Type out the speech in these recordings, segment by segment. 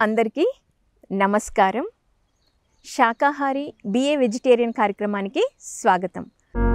అందరికీ నమస్కారం శాకాహారి BA vegetarian కార్యక్రమానికి స్వాగతం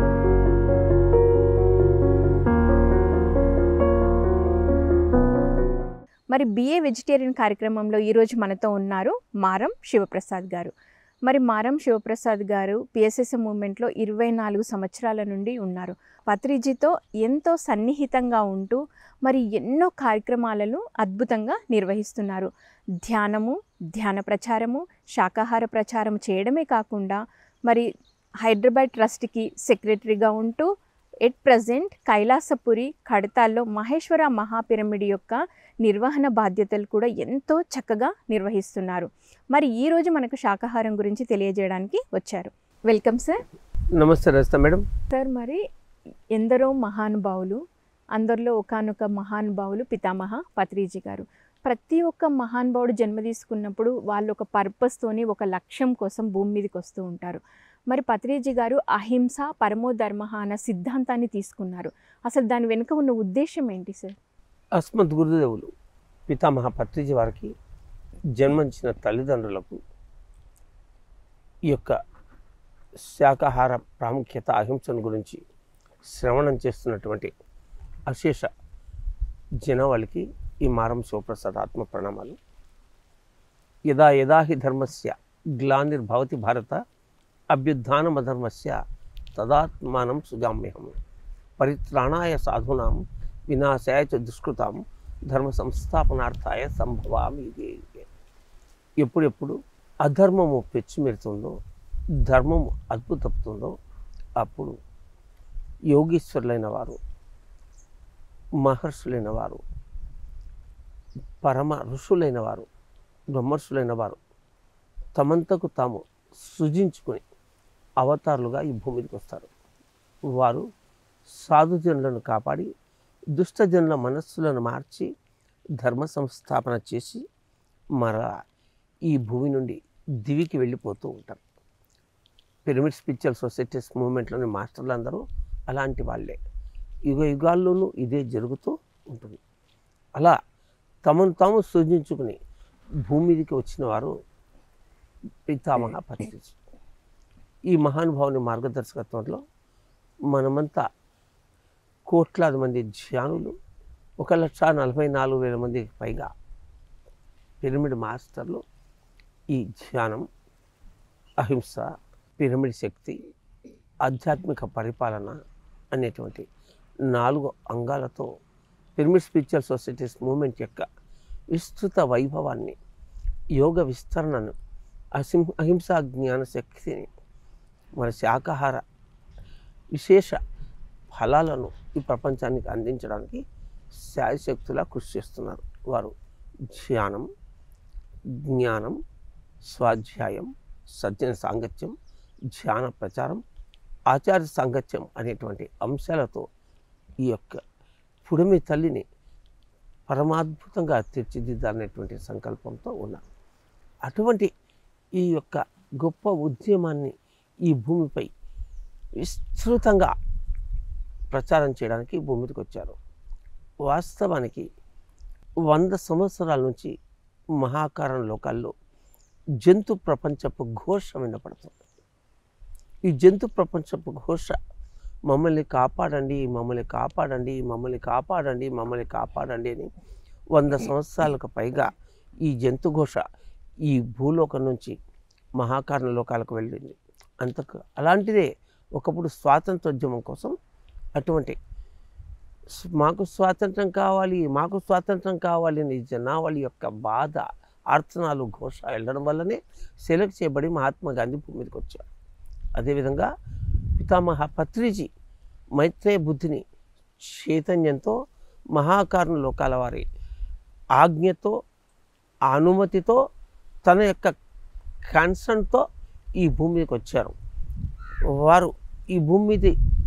మరి బిఏ వెజిటేరియన్ కార్యక్రమంలో ఈరోజు మనతో ఉన్నారు మారం శివప్రసాద్ గారు మరి మారం శివప్రసాద్ గారు పిఎస్ఎస్ఎం మూమెంట్లో ఇరవై నాలుగు సంవత్సరాల నుండి ఉన్నారు పత్రిజీతో ఎంతో సన్నిహితంగా ఉంటూ మరి ఎన్నో కార్యక్రమాలను అద్భుతంగా నిర్వహిస్తున్నారు ధ్యానము ధ్యాన ప్రచారము శాకాహార ప్రచారం చేయడమే కాకుండా మరి హైదరాబాద్ ట్రస్ట్కి సెక్రటరీగా ఉంటూ ఎట్ ప్రజెంట్ కైలాసపురి కడతాల్లో మహేశ్వర మహాపిరమిడ్ యొక్క నిర్వహణ బాధ్యతలు కూడా ఎంతో చక్కగా నిర్వహిస్తున్నారు మరి ఈరోజు మనకు శాకాహారం గురించి తెలియజేయడానికి వచ్చారు వెల్కమ్ సార్ నమస్తే రజిత మేడం సార్ మరి ఎందరో మహానుభావులు అందరిలో ఒకానొక మహానుభావులు పితామహ పత్రిజీ గారు ప్రతి ఒక్క మహానుభావుడు జన్మ తీసుకున్నప్పుడు వాళ్ళు ఒక పర్పస్తోని ఒక లక్ష్యం కోసం భూమి మీదకి వస్తూ ఉంటారు మరి పత్రిజీ గారు అహింస పరమో ధర్మ అన్న సిద్ధాంతాన్ని తీసుకున్నారు అసలు దాని వెనుక ఉన్న ఉద్దేశం ఏంటి సార్ అస్మద్ గురుదేవులు పితామహ పత్రిజీ వారికి జన్మించిన తల్లిదండ్రులకు ఈ యొక్క శాకాహార ప్రాముఖ్యత అహింసను గురించి శ్రవణం చేస్తున్నటువంటి అశేష జనవాళికి ఈ మారం శివప్రసాద్ ఆత్మ ప్రణామాలు యదా యదా హి ధర్మస్య గ్లానిర్భవతి భారత అభ్యుత్నమధర్మస్య తదాత్మానం సుజామ్యహం పరిత్రాణాయ సాధూనాం వినాశాయ చ దుష్కృతాం ధర్మ సంస్థాపనార్థాయ సంభవామి ఇదే ఇదే. ఎప్పుడెప్పుడు అధర్మము పెచ్చిమెరుతుందో ధర్మము అద్భుతపుతుందో అప్పుడు యోగీశ్వరులైన వారు మహర్షులైన వారు పరమ ఋషులైన వారు బ్రహ్మర్షులైన వారు తమంతకు తాము సృజించుకొని అవతారులుగా ఈ భూమికి వస్తారు వారు సాధుజనులను కాపాడి దుష్టజనుల మనస్సులను మార్చి ధర్మ సంస్థాపన చేసి మరలా ఈ భూమి నుండి దివికి వెళ్ళిపోతూ ఉంటారు పిరమిడ్ స్పిరిచువల్ సొసైటీస్ మూమెంట్లోని మాస్టర్లు అందరూ అలాంటి వాళ్ళే యుగ యుగాల్లోనూ ఇదే జరుగుతూ ఉంటుంది అలా తమను తాము సృజించుకుని భూమి మీదకి వచ్చిన వారు పితామహ పత్రిజీ ఈ మహానుభావుని మార్గదర్శకత్వంలో మనమంతా కోట్లాది మంది ధ్యానులు ఒక లక్ష నలభై నాలుగు వేల మందికి పైగా పిరమిడ్ మాస్టర్లు ఈ ధ్యానం అహింస పిరమిడ్ శక్తి ఆధ్యాత్మిక పరిపాలన అనేటువంటి నాలుగు అంగాలతో పిరమిడ్ స్పిరిచువల్ సొసైటీస్ మూమెంట్ యొక్క విస్తృత వైభవాన్ని యోగ విస్తరణను అసిం అహింసా జ్ఞాన శక్తిని మన శాకాహార విశేష ఫలాలను ఈ ప్రపంచానికి అందించడానికి శాయశక్తులా కృషి చేస్తున్నారు వారు ధ్యానం జ్ఞానం స్వాధ్యాయం సజ్జన సాంగత్యం ధ్యాన ప్రచారం ఆచార్య సాంగత్యం అనేటువంటి అంశాలతో ఈ యొక్క పుడమి తల్లిని పరమాద్భుతంగా తీర్చిదిద్దాలనేటువంటి సంకల్పంతో ఉన్నారు అటువంటి ఈ యొక్క గొప్ప ఉద్యమాన్ని ఈ భూమిపై విస్తృతంగా ప్రచారం చేయడానికి భూమి మీదకి వచ్చారు వాస్తవానికి వంద సంవత్సరాల నుంచి మహాకారణ లోకాల్లో జంతు ప్రపంచపు ఘోష వినపడుతుంది ఈ జంతు ప్రపంచపు ఘోష మమ్మల్ని కాపాడండి మమ్మల్ని కాపాడండి మమ్మల్ని కాపాడండి మమ్మల్ని కాపాడండి అని వంద సంవత్సరాలకు పైగా ఈ జంతు ఘోష ఈ భూలోకం నుంచి మహాకారణ లోకాలకు వెళ్ళింది అంతకు అలాంటిదే ఒకప్పుడు స్వాతంత్రోద్యమం కోసం అటువంటి స్- మాకు స్వాతంత్రం కావాలి మాకు స్వాతంత్రం కావాలి అని జనావళి యొక్క బాధ ఆర్తనాలు ఘోష వెళ్ళడం వల్లనే సెలెక్ట్ చేయబడి మహాత్మా గాంధీ భూమి మీదకి వచ్చారు అదేవిధంగా పితామహ పత్రిజీ మైత్రేయ బుద్ధిని చైతన్యంతో మహాకారణ లోకాల వారి ఆజ్ఞతో అనుమతితో తన యొక్క కన్సర్న్తో ఈ భూమి మీదకి వచ్చారు వారు ఈ భూమి మీద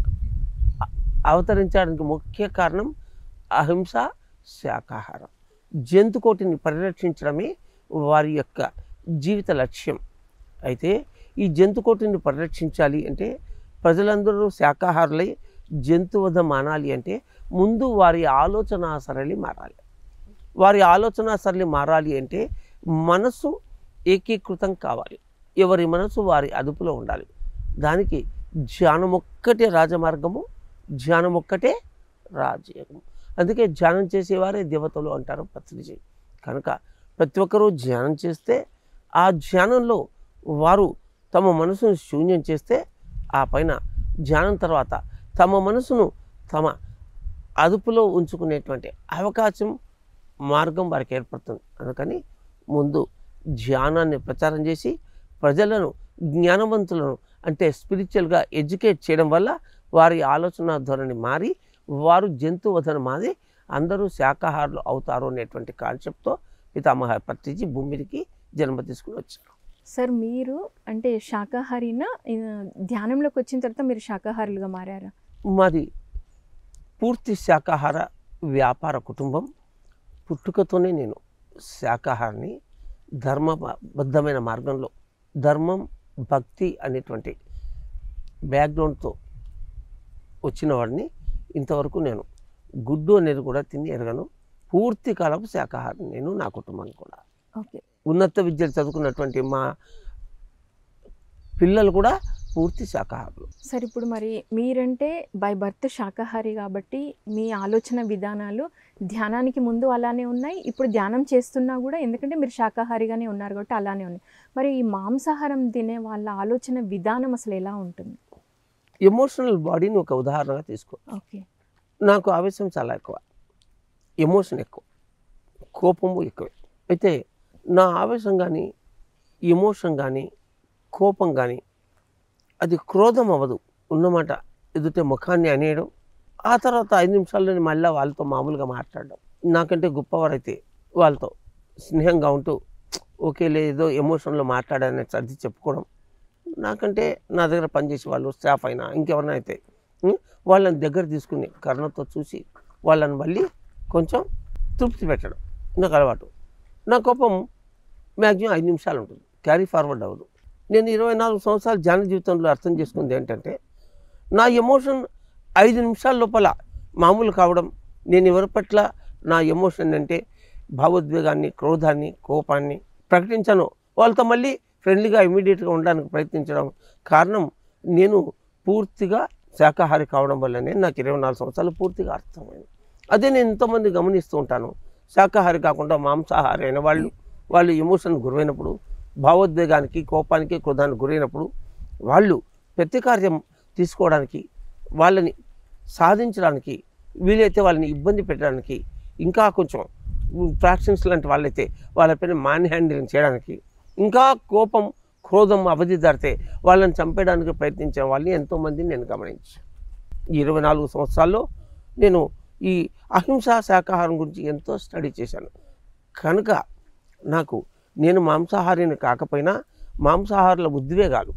అవతరించడానికి ముఖ్య కారణం అహింస శాకాహారం జంతుకోటిని పరిరక్షించడమే వారి యొక్క జీవిత లక్ష్యం అయితే ఈ జంతుకోటిని పరిరక్షించాలి అంటే ప్రజలందరూ శాకాహారులై జంతువధ మానాలి అంటే ముందు వారి ఆలోచన సరళి మారాలి వారి ఆలోచన సరళి మారాలి అంటే మనసు ఏకీకృతం కావాలి ఎవరి మనసు వారి అదుపులో ఉండాలి దానికి ధ్యానం ఒక్కటే రాజమార్గము ధ్యానం ఒక్కటే రాజయోగము అందుకే ధ్యానం చేసేవారే దేవతలు అంటారు పత్రిజీ కనుక ప్రతి ఒక్కరూ ధ్యానం చేస్తే ఆ ధ్యానంలో వారు తమ మనసును శూన్యం చేస్తే ఆ పైన ధ్యానం తర్వాత తమ మనసును తమ అదుపులో ఉంచుకునేటువంటి అవకాశం మార్గం వారికి ఏర్పడుతుంది అందుకని ముందు ధ్యానాన్ని ప్రచారం చేసి ప్రజలను జ్ఞానవంతులను అంటే స్పిరిచువల్గా ఎడ్యుకేట్ చేయడం వల్ల వారి ఆలోచన ధోరణి మారి వారు జంతు వదన మాది అందరూ శాకాహారులు అవుతారు అనేటువంటి కాన్సెప్ట్తో పితామహ పత్రిజీ భూమికి జన్మ తీసుకుని వచ్చారు సార్ మీరు అంటే శాకాహారినా ఆ, ధ్యానంలోకి వచ్చిన తర్వాత మీరు శాకాహారులుగా మారారా మాది పూర్తి శాకాహార వ్యాపార కుటుంబం పుట్టుకతోనే నేను శాకాహారాన్ని ధర్మబద్ధమైన మార్గంలో ధర్మం భక్తి అనేటువంటి బ్యాక్గ్రౌండ్తో వచ్చిన వాడిని ఇంతవరకు నేను గుడ్డు అనేది కూడా తిని ఎరగను పూర్తి కాలపు శాకాహారం నేను నా కుటుంబాన్ని కూడా ఓకే ఉన్నత విద్యలు చదువుకున్నటువంటి మా పిల్లలు కూడా పూర్తి శాకాహారులు సార్ ఇప్పుడు మరి మీరంటే బై బర్త్ శాకాహారి కాబట్టి మీ ఆలోచన విధానాలు ధ్యానానికి ముందు అలానే ఉన్నాయి ఇప్పుడు ధ్యానం చేస్తున్నా కూడా ఎందుకంటే మీరు శాకాహారిగానే ఉన్నారు కాబట్టి అలానే ఉన్నాయి మరి ఈ మాంసాహారం తినే వాళ్ళ ఆలోచన విధానం అసలు ఎలా ఉంటుంది ఎమోషనల్ బాడీని ఒక ఉదాహరణగా తీసుకో ఓకే నాకు ఆవేశం చాలా ఎక్కువ ఎమోషన్ ఎక్కువ కోపము ఎక్కువే అయితే నా ఆవేశం కానీ ఎమోషన్ కానీ కోపం కానీ అది క్రోధం అవ్వదు ఉన్నమాట ఎదుటే ముఖాన్ని అనేయడం ఆ తర్వాత ఐదు నిమిషాల్లోనే మళ్ళీ వాళ్ళతో మామూలుగా మాట్లాడడం నాకంటే గొప్పవారైతే వాళ్ళతో స్నేహంగా ఉంటూ ఓకే లేదో ఎమోషన్లో మాట్లాడాలని సర్ది చెప్పుకోవడం నాకంటే నా దగ్గర పనిచేసే వాళ్ళు స్టాఫ్ అయినా ఇంకెవరైనా అయితే ఉం, వాళ్ళని దగ్గర తీసుకుని కరుణతో చూసి వాళ్ళని మళ్ళీ కొంచెం తృప్తి పెట్టడం నాకు అలవాటు నా కోపం మ్యాక్సిమం ఐదు నిమిషాలు ఉంటుంది క్యారీ ఫార్వర్డ్ అవ్వదు నేను ఇరవై నాలుగు సంవత్సరాల ధ్యాన జీవితంలో అర్థం చేసుకుంది ఏంటంటే నా ఎమోషన్ ఐదు నిమిషాల లోపల మామూలు కావడం నేను ఎవరి పట్ల నా ఎమోషన్ అంటే భావోద్వేగాన్ని క్రోధాన్ని కోపాన్ని ప్రకటించాను వాళ్ళతో మళ్ళీ ఫ్రెండ్లీగా ఇమీడియట్గా ఉండడానికి ప్రయత్నించడం కారణం నేను పూర్తిగా శాకాహారి కావడం వల్లనే నాకు ఇరవై నాలుగు సంవత్సరాలు పూర్తిగా అర్థమైంది అదే నేను ఎంతోమంది గమనిస్తూ ఉంటాను శాకాహారి కాకుండా మాంసాహారి అయిన వాళ్ళు వాళ్ళు ఎమోషన్ గురైనప్పుడు భావోద్వేగానికి కోపానికి క్రోధానికి గురైనప్పుడు వాళ్ళు ప్రతికార్యం తీసుకోవడానికి వాళ్ళని సాధించడానికి వీలైతే వాళ్ళని ఇబ్బంది పెట్టడానికి ఇంకా కొంచెం ఫ్రాక్షన్స్ లాంటి వాళ్ళైతే వాళ్ళపైన మ్యాన్ హ్యాండిలింగ్ చేయడానికి ఇంకా కోపం క్రోధం అవధి దాటితే వాళ్ళని చంపేయడానికి ప్రయత్నించే వాళ్ళని ఎంతోమందిని నేను గమనించాను ఈ ఇరవై నాలుగు సంవత్సరాల్లో నేను ఈ అహింసా శాకాహారం గురించి ఎంతో స్టడీ చేశాను కనుక నాకు నేను మాంసాహారిని కాకపోయినా మాంసాహారుల ఉద్వేగాలు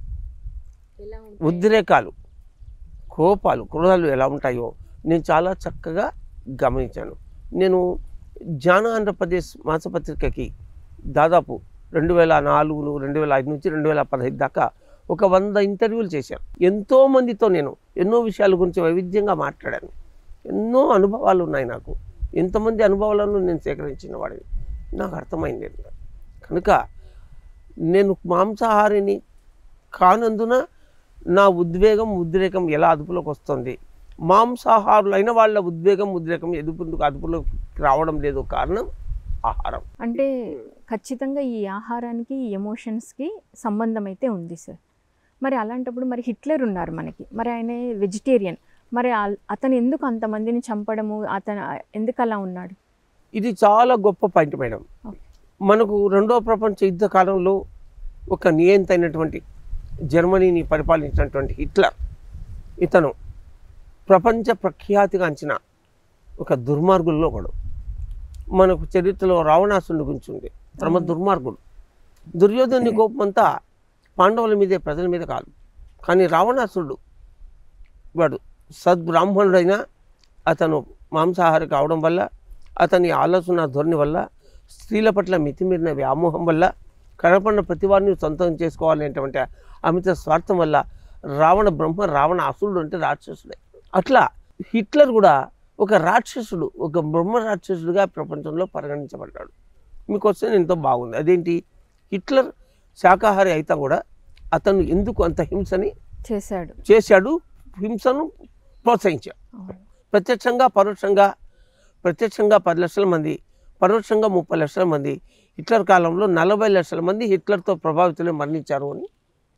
ఉద్రేకాలు కోపాలు క్రోధాలు ఎలా ఉంటాయో నేను చాలా చక్కగా గమనించాను నేను జాన ఆంధ్రప్రదేశ్ మాసపత్రికకి దాదాపు రెండు వేల నాలుగు రెండు వేల ఐదు నుంచి రెండు వేల పదహైదు దాకా ఒక వంద ఇంటర్వ్యూలు చేశాను ఎంతో మందితో నేను ఎన్నో విషయాల గురించి వైవిధ్యంగా మాట్లాడాను ఎన్నో అనుభవాలు ఉన్నాయి నాకు ఎంతమంది అనుభవాలను నేను సేకరించిన వాడిని నాకు అర్థమైంది కనుక నేను మాంసాహారిని కానందున నా ఉద్వేగం ఉద్రేకం ఎలా అదుపులోకి వస్తుంది మాంసాహారులైన వాళ్ళ ఉద్వేగం ఉద్రేకం ఎదుపుకు అదుపులోకి రావడం లేదు కారణం ఆహారం అంటే ఖచ్చితంగా ఈ ఆహారానికి ఈ ఎమోషన్స్కి సంబంధం అయితే ఉంది సార్ మరి అలాంటప్పుడు మరి హిట్లర్ ఉన్నారు మనకి మరి ఆయన వెజిటేరియన్ మరి ఆల్- అతను ఎందుకు అంతమందిని చంపడము అతను ఎందుకు అలా ఉన్నాడు ఇది చాలా గొప్ప పాయింట్ మేడం ఓకే. మనకు రెండో ప్రపంచ యుద్ధ కాలంలో ఒక నియంత అయినటువంటి జర్మనీని పరిపాలించినటువంటి హిట్లర్ ఇతను ప్రపంచ ప్రఖ్యాతిగాంచిన ఒక దుర్మార్గుల్లో ఒకడు మనకు చరిత్రలో రావణాసుని గురించి ఉంది పరమ అవును. దుర్మార్గుడు దుర్యోధనుని కోపం అంతా పాండవుల మీదే ప్రజల మీద కాదు కానీ రావణాసురుడు వాడు సద్బ్రాహ్మణుడైన అతను మాంసాహారి కావడం వల్ల అతని ఆలోచన ధోరణి వల్ల స్త్రీల పట్ల మితిమీరిన వ్యామోహం వల్ల కనపడిన ప్రతి వారిని సొంతం చేసుకోవాలనేటువంటి అమిత స్వార్థం వల్ల రావణ బ్రహ్మ రావణ అసురుడు అంటే రాక్షసుడే అట్లా హిట్లర్ కూడా ఒక రాక్షసుడు ఒక బ్రహ్మ రాక్షసుడిగా ప్రపంచంలో పరిగణించబడ్డాడు మీ క్వశ్చన్ ఎంతో బాగుంది అదేంటి హిట్లర్ శాకాహారి అయితే కూడా అతను ఎందుకు అంత హింసని చేశాడు చేశాడు హింసను ప్రోత్సహించాడు అవును. ప్రత్యక్షంగా పరోక్షంగా ప్రత్యక్షంగా పది లక్షల మంది పరోక్షంగా ముప్పై లక్షల మంది హిట్లర్ కాలంలో నలభై లక్షల మంది హిట్లర్తో ప్రభావితులై మరణించారు అని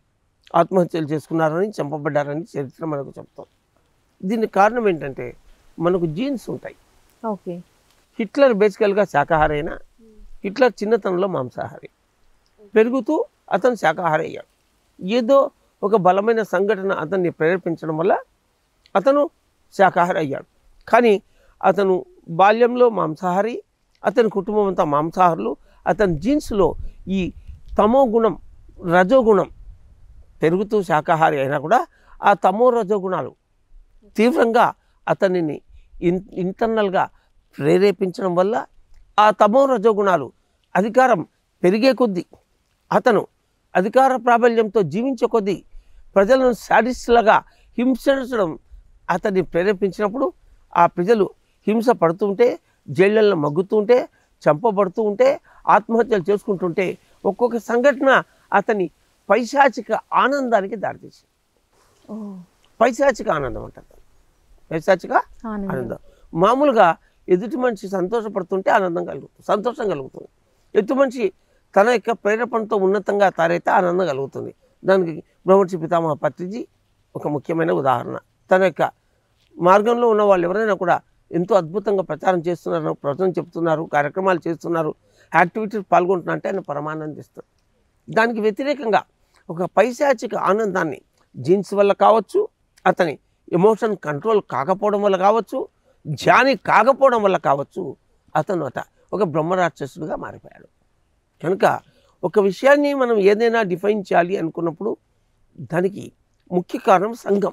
ఆత్మహత్యలు చేసుకున్నారని చంపబడ్డారని చరిత్ర మనకు చెప్తాం దీనికి కారణం ఏంటంటే మనకు జీన్స్ ఉంటాయి ఓకే హిట్లర్ బేసికల్గా శాకాహారి అయినా హిట్లర్ చిన్నతనంలో మాంసాహారి పెరుగుతూ అతను శాకాహారి అయ్యాడు ఏదో ఒక బలమైన సంఘటన అతన్ని ప్రేరేపించడం వల్ల అతను శాకాహారి అయ్యాడు కానీ అతను బాల్యంలో మాంసాహారి అతని కుటుంబం అంతా మాంసాహారులు అతని జీన్స్లో ఈ తమో గుణం రజోగుణం పెరుగుతూ శాకాహారి అయినా కూడా ఆ తమో రజోగుణాలు తీవ్రంగా అతనిని ఇన్ ఇంటర్నల్గా ప్రేరేపించడం వల్ల ఆ తమో రజోగుణాలు అధికారం పెరిగే కొద్దీ అతను అధికార ప్రాబల్యంతో జీవించే కొద్దీ ప్రజలను సాడిస్టులుగా హింసించడం అతన్ని ప్రేరేపించినప్పుడు ఆ ప్రజలు హింస పడుతుంటే జైళ్ళల్లో మగ్గుతుంటే చంపబడుతూ ఉంటే ఆత్మహత్యలు చేసుకుంటుంటే ఒక్కొక్క సంఘటన అతని పైశాచిక ఆనందానికి దారితీసింది ఓ పైశాచిక ఆనందం అంటారు పైశాచిక ఆనందం ఆనందం మామూలుగా ఎదుటి మనిషి సంతోషపడుతుంటే ఆనందం కలుగుతుంది సంతోషం కలుగుతుంది ఎదుటి మనిషి తన యొక్క ప్రేరేపణతో ఉన్నతంగా తయారైతే ఆనందం కలుగుతుంది దానికి బ్రహ్మర్షి పితామహ పత్రిజీ ఒక ముఖ్యమైన ఉదాహరణ తన యొక్క మార్గంలో ఉన్న వాళ్ళు ఎవరైనా కూడా ఎంతో అద్భుతంగా ప్రచారం చేస్తున్నారు ప్రవచనం చెప్తున్నారు కార్యక్రమాలు చేస్తున్నారు యాక్టివిటీస్ పాల్గొంటున్నారంటే ఆయన పరమానందిస్తారు దానికి వ్యతిరేకంగా ఒక పైశాచిక ఆనందాన్ని జీన్స్ వల్ల కావచ్చు అతని ఎమోషన్ కంట్రోల్ కాకపోవడం వల్ల కావచ్చు ధ్యాని కాకపోవడం వల్ల కావచ్చు అతను అట ఒక బ్రహ్మరాక్షసుడుగా మారిపోయాడు కనుక ఒక విషయాన్ని మనం ఏదైనా డిఫైన్ చేయాలి అనుకున్నప్పుడు దానికి ముఖ్య కారణం సంఘం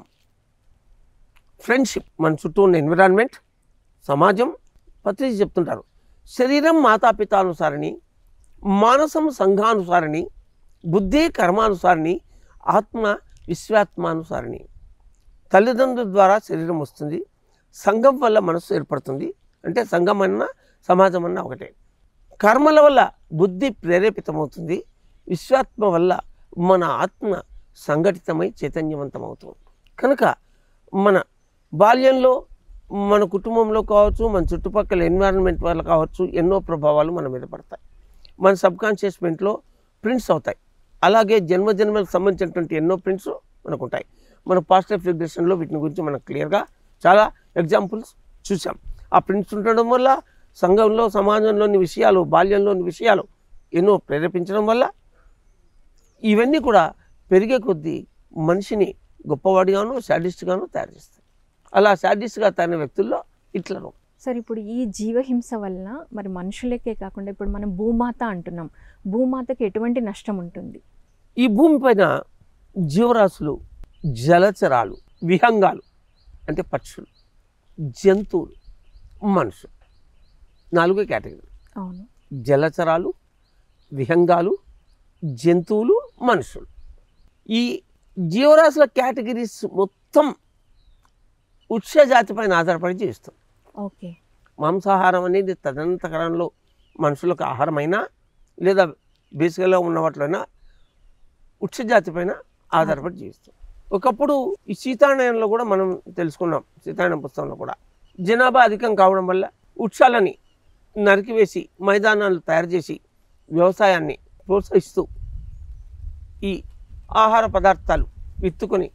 ఫ్రెండ్షిప్ మన చుట్టూ ఉన్న ఎన్విరాన్మెంట్ సమాజం పత్రిక చెప్తుంటారు శరీరం మాతాపితానుసారిని మానసం సంఘానుసారిని బుద్ధి కర్మానుసారిని ఆత్మ విశ్వాత్మానుసారిని తల్లిదండ్రుల ద్వారా శరీరం వస్తుంది సంఘం వల్ల మనస్సు ఏర్పడుతుంది అంటే సంఘం అన్నా సమాజం అన్నా ఒకటే కర్మల వల్ల బుద్ధి ప్రేరేపితమవుతుంది విశ్వాత్మ వల్ల మన ఆత్మ సంఘటితమై చైతన్యవంతమవుతుంది కనుక మన బాల్యంలో మన కుటుంబంలో కావచ్చు మన చుట్టుపక్కల ఎన్విరాన్మెంట్ వల్ల కావచ్చు ఎన్నో ప్రభావాలు మన మీద పడతాయి మన సబ్ కాన్షియస్ మెంట్లో ప్రింట్స్ అవుతాయి అలాగే జన్మ జన్మలకు సంబంధించినటువంటి ఎన్నో ప్రింట్స్ మనకు ఉంటాయి మన పాస్ట్ లైఫ్ రిగ్రెషన్లో వీటిని గురించి మనం క్లియర్గా చాలా ఎగ్జాంపుల్స్ చూసాం ఆ ప్రింట్స్ ఉండడం వల్ల సంఘంలో సమాజంలోని విషయాలు బాల్యంలోని విషయాలు ఎన్నో ప్రేరేపించడం వల్ల ఇవన్నీ కూడా పెరిగే కొద్దీ మనిషిని గొప్పవాడిగాను శాడిస్ట్గాను తయారు చేస్తాయి అలా శాడిస్ట్గా తయారైన వ్యక్తుల్లో ఇట్లను సార్ ఇప్పుడు ఈ జీవహింస వలన మరి మనుషులకే కాకుండా ఇప్పుడు మనం భూమాత అంటున్నాం భూమాతకి ఎటువంటి నష్టం ఉంటుంది ఈ భూమిపైన జీవరాశులు జలచరాలు విహంగాలు అంటే పక్షులు జంతువులు మనుషులు నాలుగే కేటగిరీ అవును జలచరాలు విహంగాలు జంతువులు మనుషులు ఈ జీవరాశుల కేటగిరీస్ మొత్తం ఉత్స జాతిపైన ఆధారపడి జీవిస్తాం ఓకే మాంసాహారం అనేది తదనంతకరంలో మనుషులకు ఆహారమైనా లేదా బేసికల్గా ఉన్న వాటిలోనైనా ఉచ్చ జాతి పైన ఆధారపడి జీవిస్తాం ఒకప్పుడు ఈ సీతాయనంలో కూడా మనం తెలుసుకున్నాం సీతాయనం పుస్తకంలో కూడా జనాభా అధికం కావడం వల్ల ఉత్సాలని నరికివేసి మైదానాలు తయారు చేసి వ్యవసాయాన్ని ప్రోత్సహిస్తూ ఈ ఆహార పదార్థాలు విత్తుకొని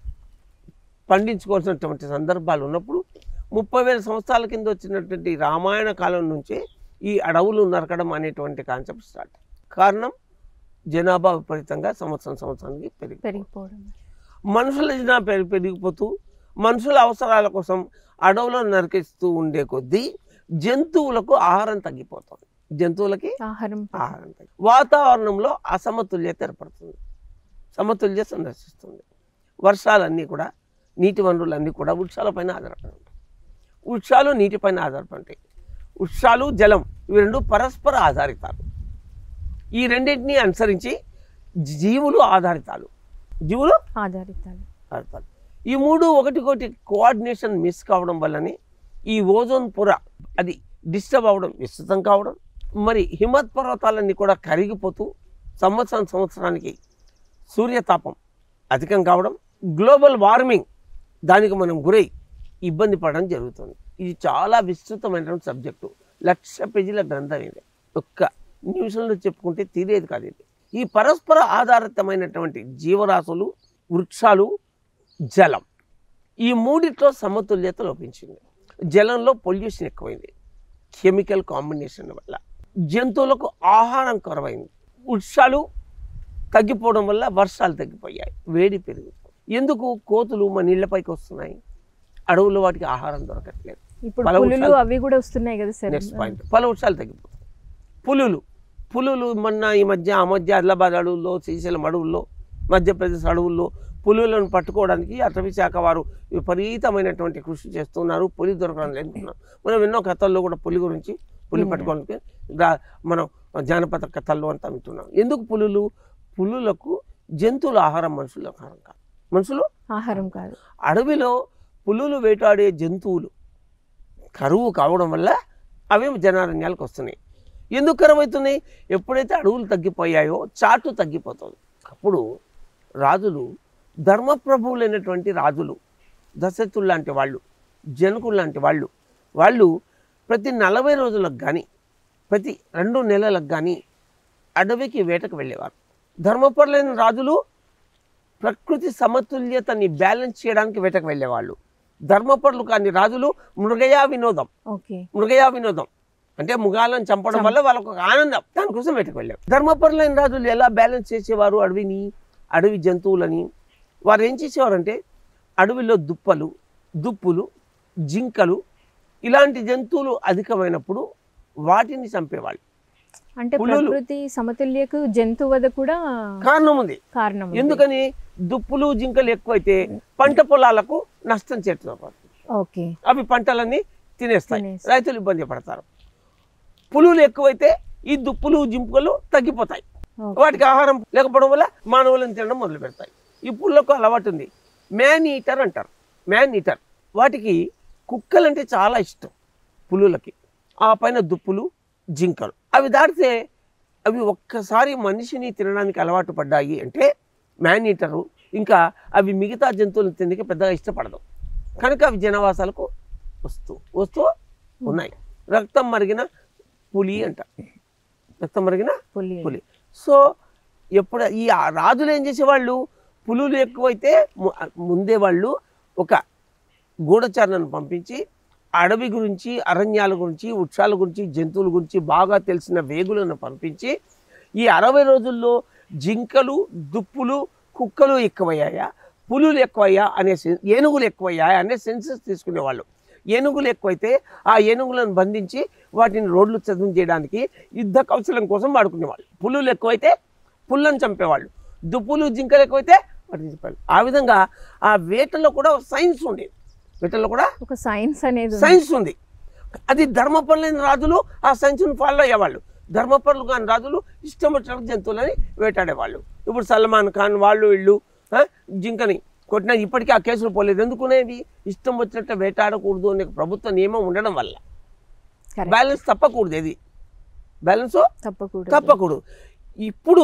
పండించుకోవాల్సినటువంటి సందర్భాలు ఉన్నప్పుడు ముప్పై వేల సంవత్సరాల కింద వచ్చినటువంటి రామాయణ కాలం నుంచే ఈ అడవులు నరకడం అనేటువంటి కాన్సెప్ట్ స్టార్ట్ కారణం జనాభా విపరీతంగా సంవత్సరం సంవత్సరానికి పెరిగి పెరిగిపోవడం మనుషుల జనాభా పెరిగి పెరిగిపోతూ మనుషుల అవసరాల కోసం అడవులను నరికిస్తూ ఉండే కొద్దీ జంతువులకు ఆహారం తగ్గిపోతుంది జంతువులకి ఆహారం ఆహారం తగ్గి వాతావరణంలో అసమతుల్యత ఏర్పడుతుంది సమతుల్య సందర్శిస్తుంది వర్షాలన్నీ కూడా నీటి వనరులన్నీ కూడా వృక్షాలపైన ఆధారపడి ఉంటాయి వృక్షాలు నీటిపైన ఆధారపడి ఉంటాయి వృక్షాలు జలం ఇవి రెండు పరస్పర ఆధారితాలు ఈ రెండింటిని అనుసరించి జీవులు ఆధారితాలు జీవులు ఆధారితాలు ఆధారితాలు ఈ మూడు ఒకటికొకటి కోఆర్డినేషన్ మిస్ కావడం వల్లనే ఈ ఓజోన్ పొర అది డిస్టర్బ్ అవ్వడం విస్తృతం కావడం మరి హిమత్ పర్వతాలన్నీ కూడా కరిగిపోతూ సంవత్సరం సంవత్సరానికి సూర్యతాపం అధికం కావడం గ్లోబల్ వార్మింగ్ దానికి మనం గురై ఇబ్బంది పడడం జరుగుతుంది ఇది చాలా విస్తృతమైనటువంటి సబ్జెక్టు లక్ష పేజీల గ్రంథం ఇది ఒక్క నిమిషంలో చెప్పుకుంటే తీరేది కాదు ఇది ఈ పరస్పర ఆధారితమైనటువంటి జీవరాశులు వృక్షాలు జలం ఈ మూడిట్లో సమతుల్యత లోపించింది జలంలో పొల్యూషన్ ఎక్కువైంది కెమికల్ కాంబినేషన్ వల్ల జంతువులకు ఆహారం కొరవైంది వృక్షాలు తగ్గిపోవడం వల్ల వర్షాలు తగ్గిపోయాయి వేడి పెరుగుతుంది ఎందుకు కోతులు మన నీళ్ళపైకి వస్తున్నాయి అడవుల్లో వాటికి ఆహారం దొరకట్లేదు ఇప్పుడు పల పులులు వృక్షాలు- అవి కూడా వస్తున్నాయి కదా సార్ నెక్స్ట్ పాయింట్ పలు వృక్షాలు తగ్గిపోతాయి పులులు పులులు మొన్న ఈ మధ్య ఆ మధ్య ఆదిలాబాద్ అడవుల్లో శ్రీశైలం అడవుల్లో మధ్యప్రదేశ్ అడవుల్లో పులులను పట్టుకోవడానికి అటవీ శాఖ వారు విపరీతమైనటువంటి కృషి చేస్తున్నారు పులి దొరకడం లేదు మనం ఎన్నో కథల్లో కూడా పులి గురించి పులి విన్నాం. పట్టుకోవడానికి రా- మనం జానపద కథల్లో అంతా వింటున్నాం ఎందుకు పులులు పులులకు జంతువుల ఆహారం మనుషుల ఆహారం కాదు మనుషులు ఆహారం కాదు అడవిలో పులులు వేటాడే జంతువులు కరువు కావడం వల్ల అవి జనారణ్యాలకు వస్తున్నాయి ఎందుకు కరువు అవుతున్నాయి ఎప్పుడైతే అడవులు తగ్గిపోయాయో చాటు తగ్గిపోతుంది అప్పుడు రాజులు ధర్మప్రభువులైనటువంటి రాజులు దశరథులు లాంటి వాళ్ళు జనకులు లాంటి వాళ్ళు వాళ్ళు ప్రతి నలభై రోజులకు కానీ ప్రతి రెండు నెలలకు కానీ అడవికి వేటకు వెళ్ళేవారు ధర్మపరులైన రాజులు ప్రకృతి సమతుల్యతని బ్యాలెన్స్ చేయడానికి వేటకు వెళ్ళేవాళ్ళు ధర్మపరులు కాని రాజులు మృగయా వినోదం ఓకే మృగయా వినోదం అంటే మృగాలను చంపడం వల్ల వాళ్ళకు ఒక ఆనందం దానికోసం వేటకు వెళ్ళారు ధర్మపరులైన రాజులు ఎలా బ్యాలెన్స్ చేసేవారు అడవిని అడవి జంతువులని వారు ఏం చేసేవారంటే అడవిలో దుప్పలు దుప్పులు జింకలు ఇలాంటి జంతువులు అధికమైనప్పుడు వాటిని చంపేవాళ్ళు అంటే పులులు. ప్రకృతి సమతుల్యకు జంతువద కూడా కారణం ఉంది కారణం ఉంది. ఎందుకని దుప్పులు జింకలు ఎక్కువైతే పంట పొలాలకు నష్టం చేరుతుంది ఓకే అవి పంటలన్నీ తినేస్తాయి తినేస్తాయి. రైతులు ఇబ్బంది పడతారు పులులు ఎక్కువైతే ఈ దుప్పులు జింపులు తగ్గిపోతాయి ఓకే. వాటికి ఆహారం లేకపోవడం వల్ల మానవులను తినడం మొదలు పెడతాయి ఈ పుల్లకు అలవాటు ఉంది మ్యాన్ ఈటర్ అంటారు మ్యాన్ ఈటర్ వాటికి కుక్కలంటే చాలా ఇష్టం పులులకి ఆ పైన దుప్పులు జింకలు అవి దాటితే అవి ఒక్కసారి మనిషిని తినడానికి అలవాటు పడ్డాయి అంటే మ్యాన్ ఈటరు ఇంకా అవి మిగతా జంతువులను తినడానికి పెద్దగా ఇష్టపడదు కనుక అవి జనవాసాలకు వస్తూ వస్తూ ఉన్నాయి రక్తం మరిగిన పులి అంట రక్తం మరిగిన పులి పులి సో ఎప్పుడు ఈ ఆ రాజులు ఏం చేసేవాళ్ళు పులులు ఎక్కువైతే ము- ముందే వాళ్ళు ఒక గూఢచారులను పంపించి అడవి గురించి అరణ్యాల గురించి వృక్షాల గురించి జంతువుల గురించి బాగా తెలిసిన వేగులను పంపించి ఈ అరవై రోజుల్లో జింకలు దుప్పులు కుక్కలు ఎక్కువయ్యాయా పులులు ఎక్కువయ్యా అనే సెన్- ఏనుగులు ఎక్కువయ్యా అనే సెన్సెస్ తీసుకునేవాళ్ళు ఏనుగులు ఎక్కువైతే ఆ ఏనుగులను బంధించి వాటిని రోడ్లు చదువు చేయడానికి యుద్ధ కౌశలం కోసం వాడుకునేవాళ్ళు పులులు ఎక్కువైతే పుల్లను చంపేవాళ్ళు దుప్పులు జింకలు ఎక్కువైతే వాటిని చంపేవాళ్ళు ఆ విధంగా ఆ వేటలో కూడా సైన్స్ ఉండేది వేటలో కూడా ఒక సైన్స్ అనేది ఉంది. సైన్స్ ఉంది అది ధర్మపరులైన రాజులు ఆ సైన్స్ను ఫాలో అయ్యేవాళ్ళు ధర్మపరులు కాని రాజులు ఇష్టం వచ్చిన జంతువులని వేటాడేవాళ్ళు ఇప్పుడు సల్మాన్ ఖాన్ వాళ్ళు వీళ్ళు ఆ, జింకని కొట్టిన ఇప్పటికీ ఆ కేసులు పోలేదు ఎందుకునేవి ఇష్టం వచ్చినట్టు వేటాడకూడదు అనే ప్రభుత్వ నియమం ఉండడం వల్ల Correct. బ్యాలెన్స్ తప్పకూడదు ఇది బ్యాలెన్స్ తప్పకూడదు తప్పకూడదు ఇప్పుడు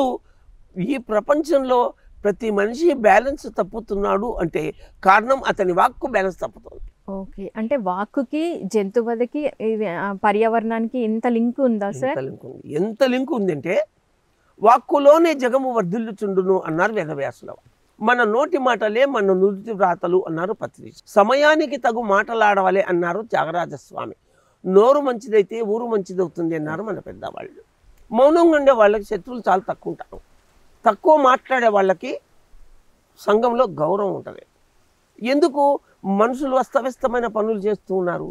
ఈ ప్రపంచంలో ప్రతి మనిషి బ్యాలెన్స్ తప్పుతున్నాడు అంటే కారణం అతని వాక్కు బ్యాలెన్స్ తప్పుతుంది ఓకే అంటే వాక్కుకి జంతువదకి ఇవి, ఆ, పర్యావరణానికి ఇంత లింక్ ఉందా సార్ ఎంత లింక్ ఉంది ఎంత లింక్ ఉందంటే వాక్కులోనే జగము వర్ధిల్లుచుండును అన్నారు వేదవ్యాసుల వారు. మన నోటి మాటలే మన నుడితి వ్రాతలు అన్నారు పత్రిక సమయానికి తగు మాటలాడవలే అన్నారు త్యాగరాజస్వామి నోరు మంచిదైతే ఊరు మంచిదవుతుంది అన్నారు మన పెద్దవాళ్ళు మౌనంగా ఉండే వాళ్ళకి శత్రువులు చాలా తక్కువ ఉంటారు తక్కువ మాట్లాడే వాళ్ళకి సంఘంలో గౌరవం ఉంటుంది ఎందుకు మనుషులు అస్తవ్యస్తమైన పనులు చేస్తూ ఉన్నారు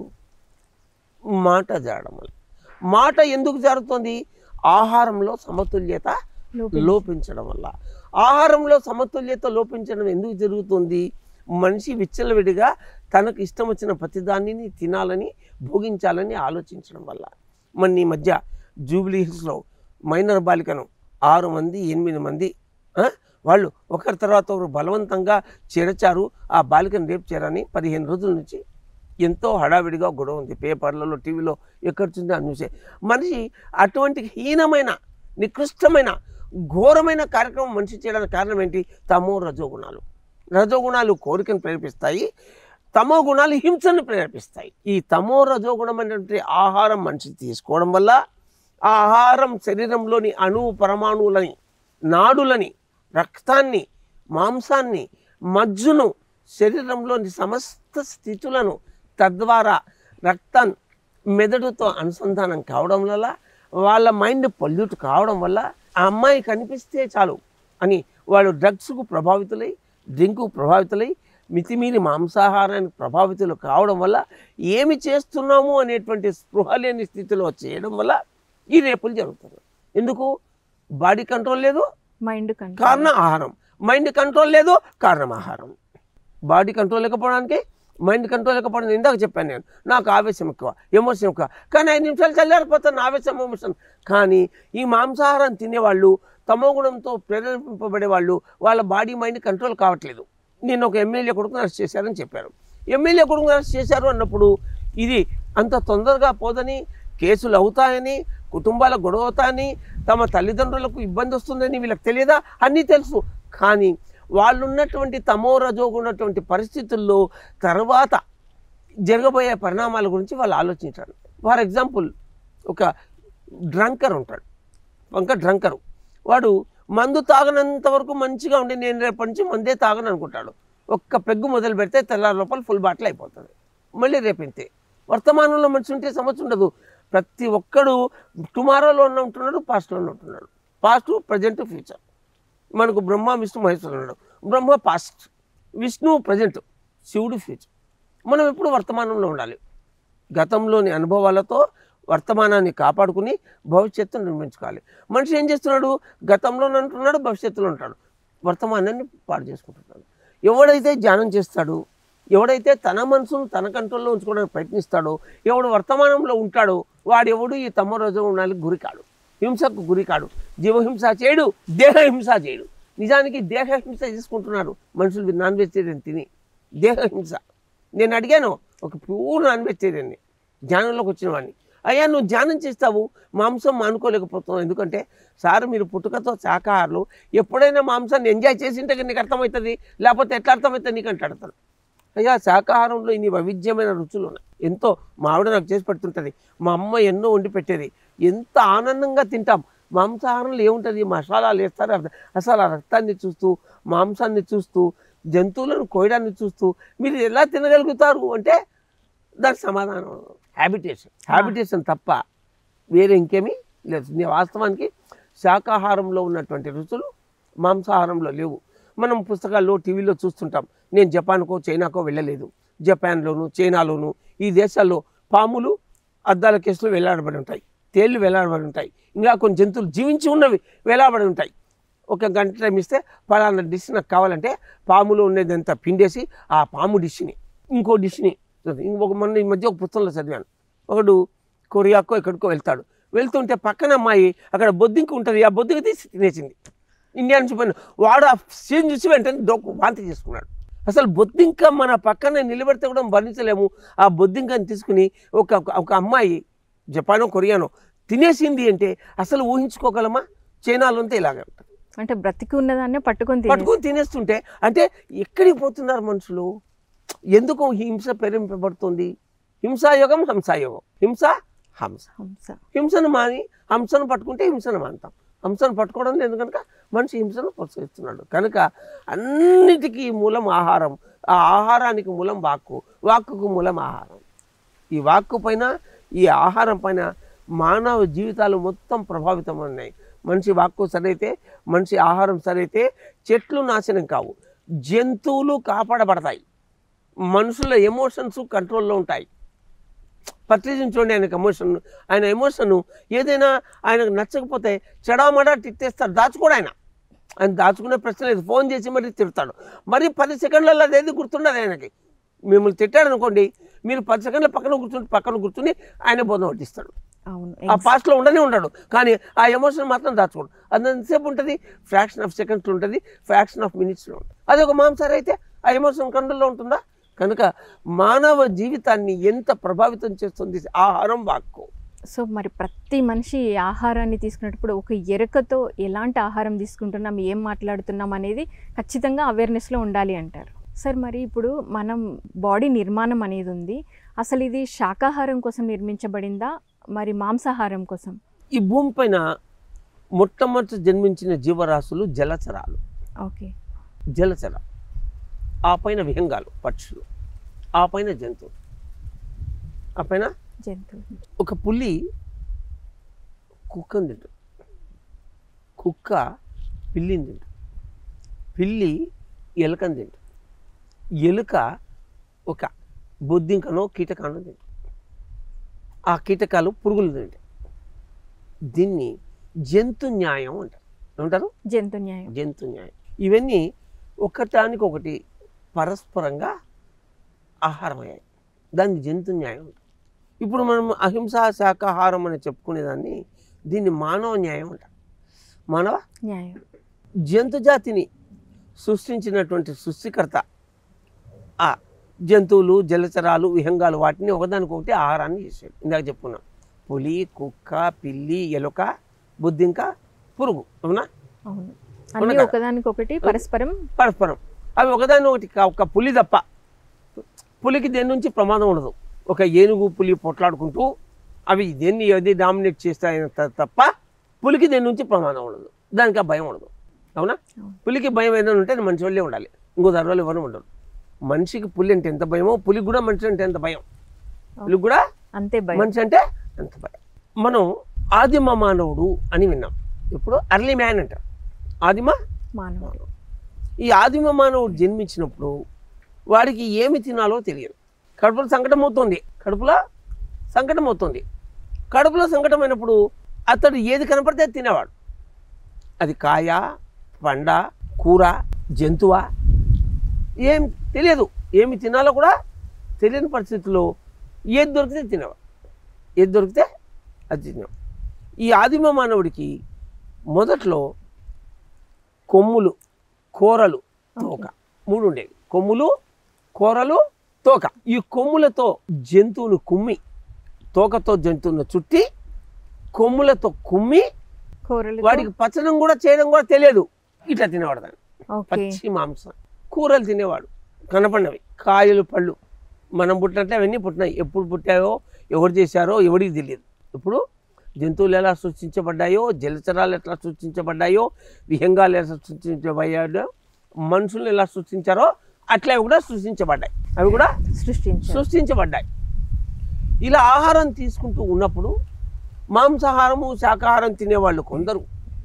మాట జారడం వల్ల మాట ఎందుకు జారుతుంది ఆహారంలో సమతుల్యత లోపించి. లోపించడం వల్ల ఆహారంలో సమతుల్యత లోపించడం ఎందుకు జరుగుతుంది మనిషి విచ్చలవిడిగా తనకు ఇష్టం వచ్చిన ప్రతిదాన్ని తినాలని భోగించాలని ఆలోచించడం వల్ల మన ఈ మధ్య జూబ్లీ హిల్స్లో మైనర్ బాలికను ఆరు మంది ఎనిమిది మంది ఆ, వాళ్ళు ఒకరి తర్వాత ఒకరు బలవంతంగా చేరచారు ఆ బాలికను రేపు చేరని పదిహేను రోజుల నుంచి ఎంతో హడావిడిగా గొడవ ఉంది పేపర్లలో టీవీలో ఎక్కడ చూసినా ఆ న్యూసే మనిషి అటువంటి హీనమైన నికృష్టమైన ఘోరమైన కార్యక్రమం మనిషి చేయడానికి కారణం ఏంటి తమో రజోగుణాలు రజోగుణాలు కోరికను ప్రేరేపిస్తాయి తమో గుణాలు హింసను ప్రేరేపిస్తాయి ఈ తమో రజోగుణమైనటువంటి ఆహారం మనిషి తీసుకోవడం వల్ల ఆ ఆహారం శరీరంలోని అణువు పరమాణువులని నాడులని రక్తాన్ని మాంసాన్ని మజ్జును శరీరంలోని సమస్త స్థితులను తద్వారా రక్తం మెదడుతో అనుసంధానం కావడం వల్ల వాళ్ళ మైండ్ పొల్యూట్ కావడం వల్ల ఆ అమ్మాయి కనిపిస్తే చాలు అని వాళ్ళు డ్రగ్స్కు ప్రభావితులై డ్రింకు ప్రభావితులై మితిమీరి మాంసాహారానికి ప్రభావితులు కావడం వల్ల ఏమి చేస్తున్నాము అనేటువంటి స్పృహ లేని స్థితిలో చేయడం వల్ల ఈ రేపులు జరుగుతుంది ఎందుకు బాడీ కంట్రోల్ లేదు మైండ్ కంట్రోల్ కారణం ఆహారం మైండ్ కంట్రోల్ లేదు కారణం ఆహారం బాడీ కంట్రోల్ లేకపోవడానికి మైండ్ కంట్రోల్ లేకపోవడం ఇందాక చెప్పాను నేను నాకు ఆవేశం ఎక్కువ ఎమోషన్ ఎక్కువ కానీ ఐదు నిమిషాలు చల్లారిపోతాను ఆవేశం ఎమోషన్ కానీ ఈ మాంసాహారం తినేవాళ్ళు తమో గుణంతో ప్రేరేపింపబడే వాళ్ళు వాళ్ళ బాడీ మైండ్ కంట్రోల్ కావట్లేదు నేను ఒక ఎమ్మెల్యే కొడుకుని అరెస్ట్ చేశారని చెప్పారు ఎమ్మెల్యే కొడుకుని అరెస్ట్ చేశారు అన్నప్పుడు ఇది అంత తొందరగా పోదని కేసులు అవుతాయని కుటుంబాల గొడవ అవుతాయని తమ తల్లిదండ్రులకు ఇబ్బంది వస్తుందని వీళ్ళకి తెలియదా అన్నీ తెలుసు కానీ వాళ్ళు ఉన్నటువంటి తమో రజోగు ఉన్నటువంటి పరిస్థితుల్లో తర్వాత జరగబోయే పరిణామాల గురించి వాళ్ళు ఆలోచించారు ఫర్ ఎగ్జాంపుల్ ఒక డ్రంకర్ ఉంటాడు ఒక డ్రంకరు వాడు మందు తాగనంత వరకు మంచిగా ఉండి నేను రేపటి నుంచి మందే తాగను అనుకుంటాడు ఒక్క పెగ్గు మొదలు పెడితే తెల్లారి లోపల ఫుల్ బాటిల్ అయిపోతుంది మళ్ళీ రేపింతే వర్తమానంలో మనిషి ఉంటే సమస్య ఉండదు ప్రతి ఒక్కడు టుమారోలో ఉన్న ఉంటున్నాడు పాస్ట్లో ఉంటున్నాడు పాస్ట్ ప్రజెంట్ ఫ్యూచర్ మనకు బ్రహ్మ విష్ణు మహేశ్వరుడు ఉన్నాడు బ్రహ్మ పాస్ట్ విష్ణు ప్రజెంట్ శివుడు ఫ్యూచర్ మనం ఎప్పుడు వర్తమానంలో ఉండాలి గతంలోని అనుభవాలతో వర్తమానాన్ని కాపాడుకుని భవిష్యత్తును నిర్మించుకోవాలి మనిషి ఏం చేస్తున్నాడు గతంలో ఉంటున్నాడు భవిష్యత్తులో ఉంటాడు వర్తమానాన్ని పాడు చేసుకుంటున్నాడు ఎవడైతే ధ్యానం చేస్తాడు ఎవడైతే తన మనసును తన కంట్రోల్లో ఉంచుకోవడానికి ప్రయత్నిస్తాడో ఎవడు వర్తమానంలో ఉంటాడో వాడు ఎవడు ఈ తమ రోజు ఉండాలి గురి కాడు హింసకు గురి కాడు జీవహింస చేయడు దేహహింస చేయడు నిజానికి దేహహింస తీసుకుంటున్నారు మనుషులు నాన్ వెజిటేరియన్ తిని దేహహింస నేను అడిగాను ఒక ప్యూర్ నాన్ వెజిటేరియన్ని ధ్యానంలోకి వచ్చిన వాడిని అయ్యా నువ్వు ధ్యానం చేస్తావు మాంసం మానుకోలేకపోతున్నావు ఎందుకంటే సార్ మీరు పుట్టుకతో శాకాహారులు ఎప్పుడైనా మాంసాన్ని ఎంజాయ్ చేసింటే నీకు అర్థమవుతుంది లేకపోతే ఎట్లా అర్థమవుతుంది నీకు అంటే అడతాను అయ్యా శాకాహారంలో ఇన్ని వైవిధ్యమైన రుచులు ఉన్నాయి ఎంతో మా ఆవిడ నాకు చేసి పెడుతుంటుంది మా అమ్మ ఎన్నో వండి పెట్టేది ఎంత ఆనందంగా తింటాం మాంసాహారంలో ఏముంటుంది మసాలాలు వేస్తారు అర్థం అసలు ఆ రక్తాన్ని చూస్తూ మాంసాన్ని చూస్తూ జంతువులను కోయడాన్ని చూస్తూ మీరు ఎలా తినగలుగుతారు అంటే దానికి సమాధానం హ్యాబిటేషన్ హ్యాబిటేషన్ తప్ప వేరే ఇంకేమీ లేదు నీ వాస్తవానికి శాకాహారంలో ఉన్నటువంటి రుచులు మాంసాహారంలో లేవు మనం పుస్తకాల్లో టీవీలో చూస్తుంటాం నేను జపాన్కో చైనాకో వెళ్ళలేదు జపాన్లోను చైనాలోను ఈ దేశాల్లో పాములు అద్దాల కేసులు వేలాడబడి ఉంటాయి తేళ్ళు వేలాడబడి ఉంటాయి ఇంకా కొన్ని జంతువులు జీవించి ఉన్నవి వేలాడబడి ఉంటాయి ఒక గంట టైం ఇస్తే పలానా డిష్ నాకు కావాలంటే పాములో ఉండేదంతా పిండేసి ఆ పాము డిష్ని ఇంకో డిష్ని ఇంకొక మొన్న ఈ మధ్య ఒక పుస్తకంలో చదివాను ఒకడు కొరియాకో ఎక్కడికో వెళ్తాడు వెళ్తుంటే పక్కన అమ్మాయి అక్కడ బొద్దింక ఉంటుంది ఆ బొద్దింక తీసి తినేసింది ఇండియా నుంచి పోయిన వాడు ఆ సీన్ చూసి వెంటనే డోకు వాంతి చేసుకున్నాడు అసలు బొద్దింక మన పక్కన నిలబెడితే కూడా భరించలేము ఆ బొద్దింకని తీసుకుని ఒక ఒక అమ్మాయి జపానో కొరియానో తినేసింది అంటే అసలు ఊహించుకోగలమా చైనాలో అంతా ఇలాగే ఉంటుంది అంటే బ్రతికి ఉన్నదాన్నే పట్టుకొని తినేసి- పట్టుకొని తినేస్తుంటే అంటే ఎక్కడికి పోతున్నారు మనుషులు ఎందుకు హింస ప్రేరేపింపబడుతుంది హింసాయోగం హంసాయోగం హింస హంస హంస హింసను మాని హంసను పట్టుకుంటే హింసను మానుతాం హంసను పట్టుకోవడం లేదు కనుక మనిషి హింసను ప్రోత్సహిస్తున్నాడు కనుక అన్నిటికీ మూలం ఆహారం ఆ ఆహారానికి మూలం వాక్కు వాక్కుకు మూలం ఆహారం ఈ వాక్కు పైన ఈ ఆహారం పైన మానవ జీవితాలు మొత్తం ప్రభావితం ఉన్నాయి మనిషి వాక్కు సరైతే మనిషి ఆహారం సరైతే చెట్లు నాశనం కావు జంతువులు కాపాడబడతాయి మనుషుల ఎమోషన్స్ కంట్రోల్లో ఉంటాయి పట్టించుని చూడండి ఆయనకు ఎమోషన్ ఆయన ఎమోషన్ ఏదైనా ఆయనకు నచ్చకపోతే చెడామడా తిట్టేస్తాడు దాచుకోడు ఆయన ఆయన దాచుకునే ప్రశ్న లేదు ఫోన్ చేసి మరీ తిడతాడు మరి పది సెకండ్లలో అదేది గుర్తుండదు ఆయనకి మిమ్మల్ని తిట్టాడు అనుకోండి మీరు పది సెకండ్ల పక్కన కూర్చుని పక్కన కూర్చుని ఆయన బోధన పట్టిస్తాడు అవును ఆ పాస్ట్లో ఉండనే ఉండడు కానీ ఆ ఎమోషన్ మాత్రం దాచుకోడు అది ఎంతసేపు ఉంటుంది ఫ్రాక్షన్ ఆఫ్ సెకండ్స్లో ఉంటుంది ఫ్రాక్షన్ ఆఫ్ మినిట్స్లో ఉంటుంది అది ఒక మాంసారి అయితే ఆ ఎమోషన్ కంట్రోల్లో ఉంటుందా కనుక మానవ జీవితాన్ని ఎంత ప్రభావితం చేస్తుంది ఆహారం వాక్కు సో మరి ప్రతి మనిషి ఈ ఆహారాన్ని తీసుకునేటప్పుడు ఒక ఎరుకతో ఎలాంటి ఆహారం తీసుకుంటున్నాం ఏం మాట్లాడుతున్నాం అనేది ఖచ్చితంగా అవేర్నెస్లో ఉండాలి అంటారు సార్ మరి ఇప్పుడు మనం బాడీ నిర్మాణం అనేది ఉంది అసలు ఇది శాకాహారం కోసం నిర్మించబడిందా మరి మాంసాహారం కోసం ఈ భూమి పైన మొట్టమొదటి జన్మించిన జీవరాశులు జలచరాలు ఓకే జలచర ఆ పైన విహంగాలు పక్షులు ఆ పైన జంతువులు ఆ పైన జంతువు ఒక పులి కుక్కని తింటుంది కుక్క పిల్లిని తింటుంది పిల్లి ఎలుకని తింటుంది ఎలుక ఒక బొద్దింకనో కీటకానో తింటుంది ఆ కీటకాలు పురుగులు తింటాయి దీన్ని జంతు న్యాయం అంటారు ఏమంటారు జంతు న్యాయం జంతు న్యాయం ఇవన్నీ ఒకటానికొకటి పరస్పరంగా ఆహారం అయ్యాయి దాన్ని జంతు న్యాయం అంటారు. ఇప్పుడు మనం అహింసా శాకాహారం అని చెప్పుకునేదాన్ని దీన్ని మానవ న్యాయం అంటారు మానవ న్యాయం జంతు జాతిని సృష్టించినటువంటి సృష్టికర్త ఆ జంతువులు జలచరాలు విహంగాలు వాటిని ఒకదానికొకటి ఆహారాన్ని చేసాడు ఇందాక చెప్పుకున్నాం పులి కుక్క పిల్లి ఎలుక బుద్ధింక పురుగు అవునా అవును అవునా అన్నీ కదా? ఒకదానికొకటి పరస్పరం పరస్పరం అవి ఒకదాని ఒకటి కా- ఒక పులి తప్ప పులికి దేని నుంచి ప్రమాదం ఉండదు ఒక ఏనుగు పులి పొట్లాడుకుంటూ అవి దేన్ని ఏది డామినేట్ చేస్తాయని త- తప్ప పులికి దేని నుంచి ప్రమాదం ఉండదు దానికి ఆ భయం ఉండదు అవునా అవును. పులికి భయం ఏదైనా ఉంటే అది మనిషి వాళ్ళే ఉండాలి ఇంకో ధరలు ఎవరు ఉండరు మనిషికి పులి అంటే ఎంత భయమో పులికి కూడా మనిషి అంటే ఎంత భయం పులికి కూడా అంతే భయం మనిషి అంటే అంత భయం మనం ఆదిమ మానవుడు అని విన్నాం ఇప్పుడు అర్లీ మ్యాన్ అంటారు ఆదిమ మానవుడు ఈ ఆదిమ మానవుడు జన్మించినప్పుడు వాడికి ఏమి తినాలో తెలియదు కడుపులో సంకటం అవుతుంది కడుపులో సంకటం అవుతుంది కడుపులో సంకటం అయినప్పుడు అతడు ఏది కనపడితే అది తినేవాడు అది కాయ పండ కూర జంతువా ఏం తెలియదు ఏమి తినాలో కూడా తెలియని పరిస్థితుల్లో ఏది దొరికితే తినేవాడు ఏది దొరికితే అది తినేవాడు ఈ ఆదిమ మానవుడికి మొదట్లో కొమ్ములు కూరలు తోక మూడు ఉండేవి కొమ్ములు కూరలు తోక ఈ కొమ్ములతో జంతువును కుమ్మి తోకతో జంతువును చుట్టి కొమ్ములతో కుమ్మి కూరలు వాడికి పచ్చడం కూడా చేయడం కూడా తెలియదు ఇట్లా తినేవాడు దాన్ని ఓకే పచ్చి మాంసం కూరలు తినేవాడు కనపడినవి కాయలు పళ్ళు మనం పుట్టినట్లే అవన్నీ పుట్టినాయి ఎప్పుడు పుట్టాయో ఎవరు చేశారో ఎవరికి తెలియదు ఇప్పుడు జంతువులు ఎలా సృష్టించబడ్డాయో జలచరాలు ఎట్లా సృష్టించబడ్డాయో విహంగాలు ఎలా సృష్టించబడ్డాయో మనుషులను ఎలా సృష్టించారో అట్లా అవి కూడా సృష్టించబడ్డాయి అవి కూడా సృష్టించారు సృష్టించబడ్డాయి ఇలా ఆహారం తీసుకుంటూ ఉన్నప్పుడు మాంసాహారము శాకాహారం తినేవాళ్ళు కొందరు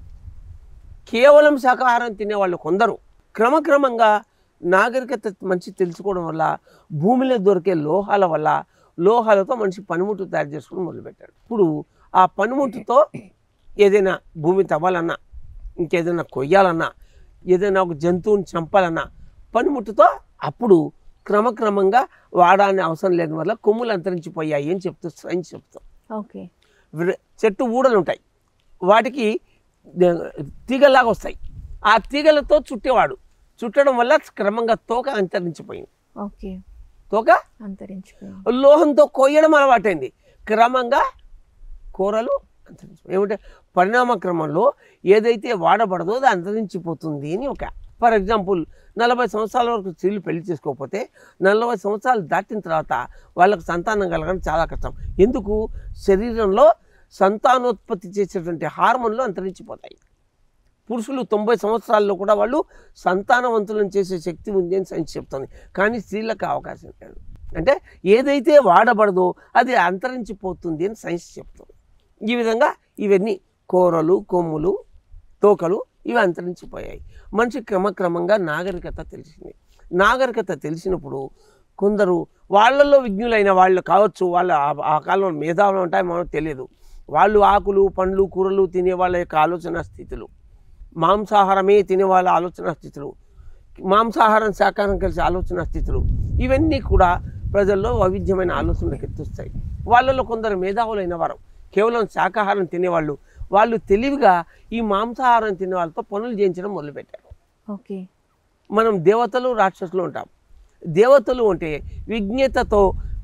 కేవలం శాకాహారం తినేవాళ్ళు కొందరు క్రమక్రమంగా నాగరికత మనిషి తెలుసుకోవడం వల్ల భూమిలో దొరికే లోహాల వల్ల లోహాలతో మనిషి పనిముట్టు తయారు చేసుకోవడం మొదలుపెట్టాడు ఇప్పుడు ఆ పనిముట్టుతో ఏదైనా భూమి తవ్వాలన్నా ఇంకేదైనా కొయ్యాలన్నా ఏదైనా ఒక జంతువుని చంపాలన్నా పనిముట్టుతో అప్పుడు క్రమక్రమంగా వాడాలని అవసరం లేని వల్ల కొమ్ములు అంతరించిపోయాయి అని చెప్తూ సైన్స్ చెప్తాం ఓకే విర- చెట్టు ఊడలు ఉంటాయి వాటికి ద- తీగల్లాగా వస్తాయి ఆ తీగలతో చుట్టేవాడు చుట్టడం వల్ల క్రమంగా తోక అంతరించిపోయింది ఓకే తోక అంతరించిపోయింది లోహంతో కొయ్యడం అలవాటైంది క్రమంగా కూరలు అంతరించిపోయి ఏమంటే పరిణామ క్రమంలో ఏదైతే వాడబడదో అది అంతరించిపోతుంది అని ఒక ఫర్ ఎగ్జాంపుల్ నలభై సంవత్సరాల వరకు స్త్రీలు పెళ్లి చేసుకోకపోతే నలభై సంవత్సరాలు దాటిన తర్వాత వాళ్ళకు సంతానం కలగడం చాలా కష్టం ఎందుకు శరీరంలో సంతానోత్పత్తి చేసేటువంటి హార్మోన్లు అంతరించిపోతాయి పురుషులు తొంభై సంవత్సరాల్లో కూడా వాళ్ళు సంతానవంతులను చేసే శక్తి ఉంది అని సైన్స్ చెప్తుంది కానీ స్త్రీలకు ఆ అవకాశం లేదు అంటే ఏదైతే వాడబడదో అది అంతరించిపోతుంది అని సైన్స్ చెప్తుంది ఈ విధంగా ఇవన్నీ కూరలు కొమ్ములు తోకలు ఇవి అంతరించిపోయాయి మనిషి క్రమక్రమంగా నాగరికత తెలిసింది నాగరికత తెలిసినప్పుడు కొందరు వాళ్ళల్లో విజ్ఞులైన వాళ్ళు కావచ్చు వాళ్ళ ఆ- ఆ కాలంలో మేధావులు ఉంటాయి మనకు తెలియదు వాళ్ళు ఆకులు పండ్లు కూరలు తినే వాళ్ళ యొక్క ఆలోచన స్థితులు మాంసాహారమే తినే వాళ్ళ ఆలోచన స్థితులు మాంసాహారం శాకాహారం కలిసి ఆలోచన స్థితులు ఇవన్నీ కూడా ప్రజల్లో వైవిధ్యమైన ఆలోచనలకు ఎత్తుస్తాయి వాళ్ళలో కొందరు మేధావులైన వారు కేవలం శాకాహారం తినేవాళ్ళు వాళ్ళు తెలివిగా ఈ మాంసాహారం తినే వాళ్ళతో పనులు చేయించడం మొదలుపెట్టారు ఓకే మనం దేవతలు రాక్షసులు ఉంటాం దేవతలు అంటే విజ్ఞతతో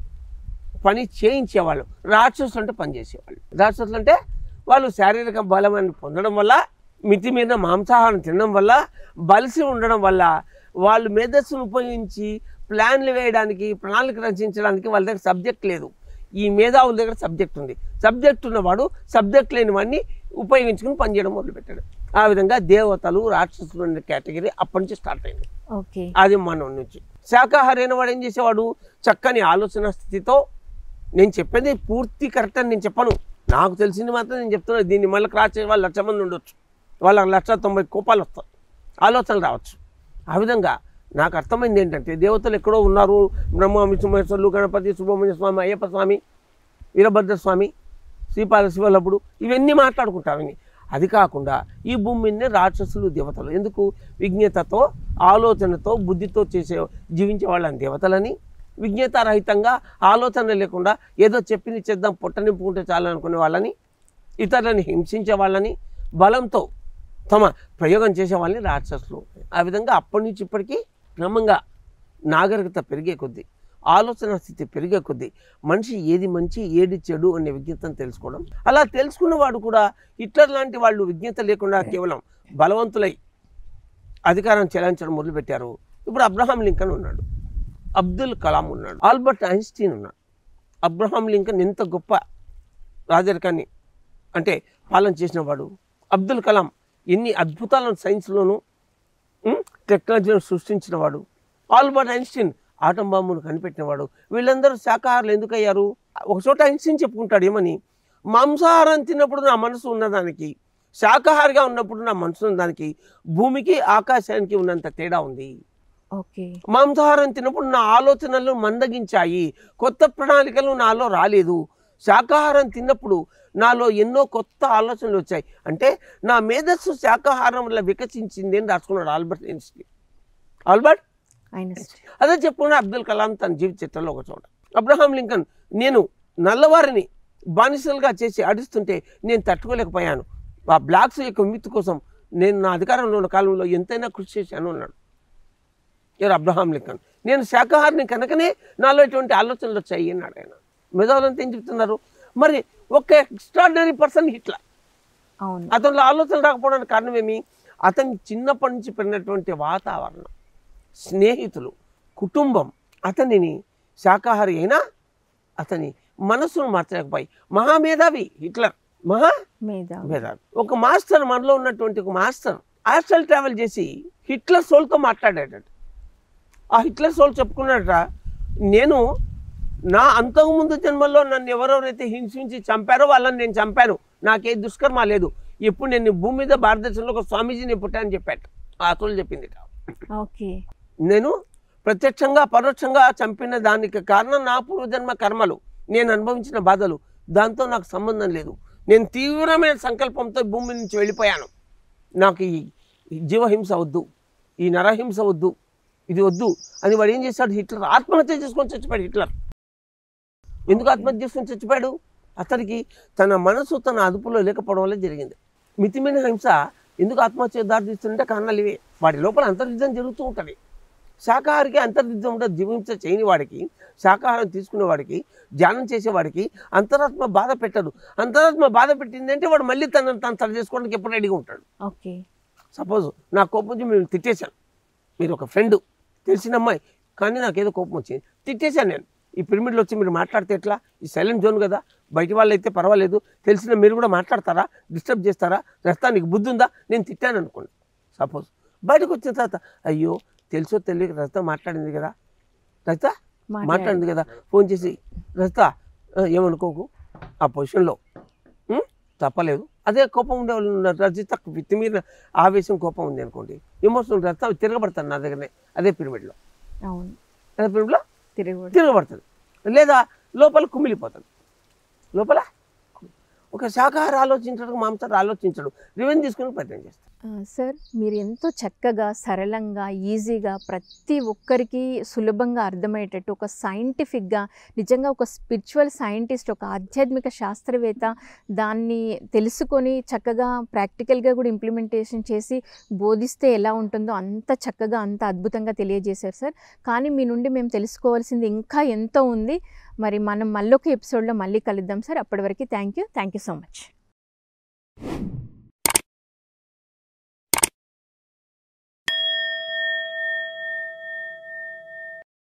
పని చేయించేవాళ్ళు రాక్షసులు అంటే పని చేసేవాళ్ళు రాక్షసులు అంటే వాళ్ళు శారీరక బలమని పొందడం వల్ల మితిమీరిన మాంసాహారం తినడం వల్ల బలిసి ఉండడం వల్ల వాళ్ళు మేధస్సును ఉపయోగించి ప్లాన్లు వేయడానికి ప్రణాళిక రచించడానికి వాళ్ళ దగ్గర సబ్జెక్ట్ లేదు ఈ మేధావుల దగ్గర సబ్జెక్ట్ ఉంది సబ్జెక్ట్ ఉన్నవాడు సబ్జెక్ట్ లేనివన్నీ ఉపయోగించుకుని పనిచేయడం మొదలుపెట్టాడు ఆ విధంగా దేవతలు రాక్షసులు అనే కేటగిరీ అప్పటి నుంచి స్టార్ట్ అయింది ఓకే అది మనం నుంచి శాకాహారి అయిన వాడు ఏం చేసేవాడు చక్కని ఆలోచన స్థితితో నేను చెప్పేది పూర్తి కరెక్ట్ అని నేను చెప్పను నాకు తెలిసింది మాత్రం నేను చెప్తున్నాను దీన్ని మళ్ళీ క్రాస్ చేసే వాళ్ళు లక్ష మంది ఉండొచ్చు వాళ్ళకి లక్ష తొంభై కోపాలు వస్తాయి ఆలోచనలు రావచ్చు ఆ విధంగా నాకు అర్థమైంది ఏంటంటే దేవతలు ఎక్కడో ఉన్నారు బ్రహ్మ విష్ణుమహేశ్వరులు గణపతి సుబ్రహ్మణ్య స్వామి అయ్యప్ప స్వామి వీరభద్ర స్వామి శ్రీపాద శివలభుడు ఇవన్నీ మాట్లాడుకుంటాం ఇవన్నీ అది కాకుండా ఈ భూమి మీదనే రాక్షసులు దేవతలు ఎందుకు విజ్ఞతతో ఆలోచనతో బుద్ధితో చేసే జీవించే వాళ్ళని దేవతలని విజ్ఞతారహితంగా ఆలోచన లేకుండా ఏదో చెప్పింది చేద్దాం పొట్ట నింపుకుంటే చాలు అనుకునే వాళ్ళని ఇతరులని హింసించే వాళ్ళని బలంతో తమ ప్రయోగం చేసే వాళ్ళని రాక్షసులు ఆ విధంగా అప్పటి నుంచి ఇప్పటికీ క్రమంగా నాగరికత పెరిగే కొద్దీ ఆలోచన స్థితి పెరిగే కొద్దీ మనిషి ఏది మంచి ఏది చెడు అనే విజ్ఞతను తెలుసుకోవడం అలా తెలుసుకున్న వాడు కూడా హిట్లర్ లాంటి వాళ్ళు విజ్ఞత లేకుండా కేవలం బలవంతులై అధికారం చెలాయించడం మొదలుపెట్టారు ఇప్పుడు అబ్రహాం లింకన్ ఉన్నాడు అబ్దుల్ కలాం ఉన్నాడు ఆల్బర్ట్ ఐన్స్టీన్ ఉన్నాడు అబ్రహాం లింకన్ ఎంత గొప్ప రాజరికాన్ని అంటే పాలన చేసిన వాడు అబ్దుల్ కలాం ఎన్ని అద్భుతాలను సైన్స్లోను ఉమ్, టెక్నాలజీని సృష్టించిన వాడు ఆల్బర్ట్ ఐన్స్టీన్ ఆటం బాంబును కనిపెట్టినవాడు వీళ్ళందరూ శాకాహారులు ఎందుకు అయ్యారు ఒక చోట ఐన్స్టీన్ చెప్పుకుంటాడు ఏమని మాంసాహారం తిన్నప్పుడు నా మనసు ఉన్నదానికి శాకాహారిగా ఉన్నప్పుడు నా మనసు ఉన్నదానికి భూమికి ఆకాశానికి ఉన్నంత తేడా ఉంది ఓకే మాంసాహారం తిన్నప్పుడు నా ఆలోచనలు మందగించాయి కొత్త ప్రణాళికలు నాలో రాలేదు శాకాహారం తిన్నప్పుడు నాలో ఎన్నో కొత్త ఆలోచనలు వచ్చాయి అంటే నా మేధస్సు శాకాహారం వల్ల వికసించింది అని రాసుకున్నాడు ఆల్బర్ట్ ఐన్స్టీన్ ఆల్బర్ట్ ఐన్స్టీన్ అదే చెప్పుకున్న అబ్దుల్ కలాం తన జీవిత చిత్రంలో ఒక చోట అబ్రహాం లింకన్ నేను నల్లవారిని బానిసలుగా చేసి అడుస్తుంటే నేను తట్టుకోలేకపోయాను ఆ బ్లాక్స్ యొక్క విముక్తి కోసం నేను నా అధికారంలో ఉన్న కాలంలో ఎంతైనా కృషి చేశాను అన్నాడు ఎవరు అబ్రహాం లింకన్ నేను శాకాహారిని కనుకనే నాలో ఇటువంటి ఆలోచనలు వచ్చాయి అన్నాడు ఆయన మెదవులంతా ఏం చెప్తున్నారు మరి ఒక ఎక్స్ట్రాడినరీ పర్సన్ హిట్లర్ అవును అతనిలో ఆలోచన రాకపోవడానికి కారణం ఏమి అతని చిన్నప్పటి నుంచి పెరిగినటువంటి వాతావరణం స్నేహితులు కుటుంబం అతనిని శాకాహారి అయినా అతని మనస్సును మార్చలేకపోయి మహామేధావి హిట్లర్ మహా మేధావి మేధావి ఒక మాస్టర్ మనలో ఉన్నటువంటి ఒక మాస్టర్ ఆస్ట్రల్ ట్రావెల్ చేసి హిట్లర్ సోల్తో మాట్లాడాడట ఆ హిట్లర్ సోల్ చెప్పుకున్నాడట నేను నా అంతకుముందు జన్మల్లో నన్ను ఎవరెవరైతే హింసించి చంపారో వాళ్ళని నేను చంపాను నాకే దుష్కర్మ లేదు ఇప్పుడు నేను ఈ భూమి మీద భారతదేశంలో ఒక స్వామీజీని పుట్టానని చెప్పాట ఆ సోల్ చెప్పింది ఓకే నేను ప్రత్యక్షంగా పరోక్షంగా చంపిన దానికి కారణం నా పూర్వజన్మ కర్మలు నేను అనుభవించిన బాధలు దాంతో నాకు సంబంధం లేదు నేను తీవ్రమైన సంకల్పంతో ఈ భూమి నుంచి వెళ్ళిపోయాను నాకు ఈ ఈ జీవహింస వద్దు ఈ నరహింస వద్దు ఇది వద్దు అని వాడు ఏం చేశాడు హిట్లర్ ఆత్మహత్య చేసుకొని చచ్చిపోయాడు హిట్లర్ ఎందుకు ఆత్మహత్య చేసుకొని చచ్చిపోయాడు అతనికి తన మనసు తన అదుపులో లేకపోవడం వల్ల జరిగింది మితిమైన హింస ఎందుకు ఆత్మహత్య దారితీస్తుంటే కారణాలు ఇవే వాడి లోపల అంతర్యుద్ధం జరుగుతూ ఉంటుంది శాకాహారికి అంతర్యుద్ధం ఉండదు జీవించ చేయని వాడికి శాకాహారం తీసుకునే వాడికి ధ్యానం చేసేవాడికి అంతరాత్మ బాధ పెట్టదు అంతరాత్మ బాధ పెట్టిందంటే వాడు మళ్ళీ తనను తను సరి చేసుకోవడానికి ఎప్పుడు రెడీగా ఉంటాడు ఓకే సపోజ్ నా కోపం వచ్చి మేము తిట్టేశాను మీరు ఒక ఫ్రెండ్ తెలిసిన అమ్మాయి కానీ నాకేదో కోపం వచ్చింది తిట్టేశాను నేను ఈ పిరమిడ్లో వచ్చి మీరు మాట్లాడితే ఎట్లా ఈ సైలెంట్ జోన్ కదా బయట వాళ్ళు అయితే పర్వాలేదు తెలిసిన మీరు కూడా మాట్లాడతారా డిస్టర్బ్ చేస్తారా రస్తా నీకు బుద్ధి ఉందా నేను తిట్టాను అనుకోండి సపోజ్ బయటకు వచ్చిన తర్వాత అయ్యో తెలుసో తెలియక రస్తా మాట్లాడింది కదా రస్తా మాట్లాడింది కదా ఫోన్ చేసి రస్తా ఆ, ఏమనుకోకు ఆ పొజిషన్లో ఉం? తప్పలేదు అదే కోపం ఉండేవాళ్ళు ఉన్నారు రజిత మితిమీరిన ఆవేశం కోపం ఉంది అనుకోండి ఎమోషనల్ రస్తా తిరగబడతాను నా దగ్గరనే అదే పిరమిడ్లో అవును అదే పిరమిడ్లో తిరుగుడు తిరగబడుతుంది లేదా లోపల కుమిలిపోతుంది లోపల ఒక శాఖాహార ఆలోచించడం మాంసాహార ఆలోచించడు రివెంజ్ తీసుకుని ప్రయత్నం చేస్తాడు ఆ, సార్ మీరు ఎంతో చక్కగా సరళంగా ఈజీగా ప్రతి ఒక్కరికి సులభంగా అర్థమయ్యేటట్టు ఒక సైంటిఫిక్గా నిజంగా ఒక స్పిరిచువల్ సైంటిస్ట్ ఒక ఆధ్యాత్మిక శాస్త్రవేత్త దాన్ని తెలుసుకొని చక్కగా ప్రాక్టికల్గా కూడా ఇంప్లిమెంటేషన్ చేసి బోధిస్తే ఎలా ఉంటుందో అంత చక్కగా అంత అద్భుతంగా తెలియజేశారు సార్ కానీ మీ నుండి మేము తెలుసుకోవాల్సింది ఇంకా ఎంతో ఉంది మరి మనం మళ్ళొక ఎపిసోడ్లో మళ్ళీ కలుద్దాం సార్ అప్పటి వరకు thank you thank you so much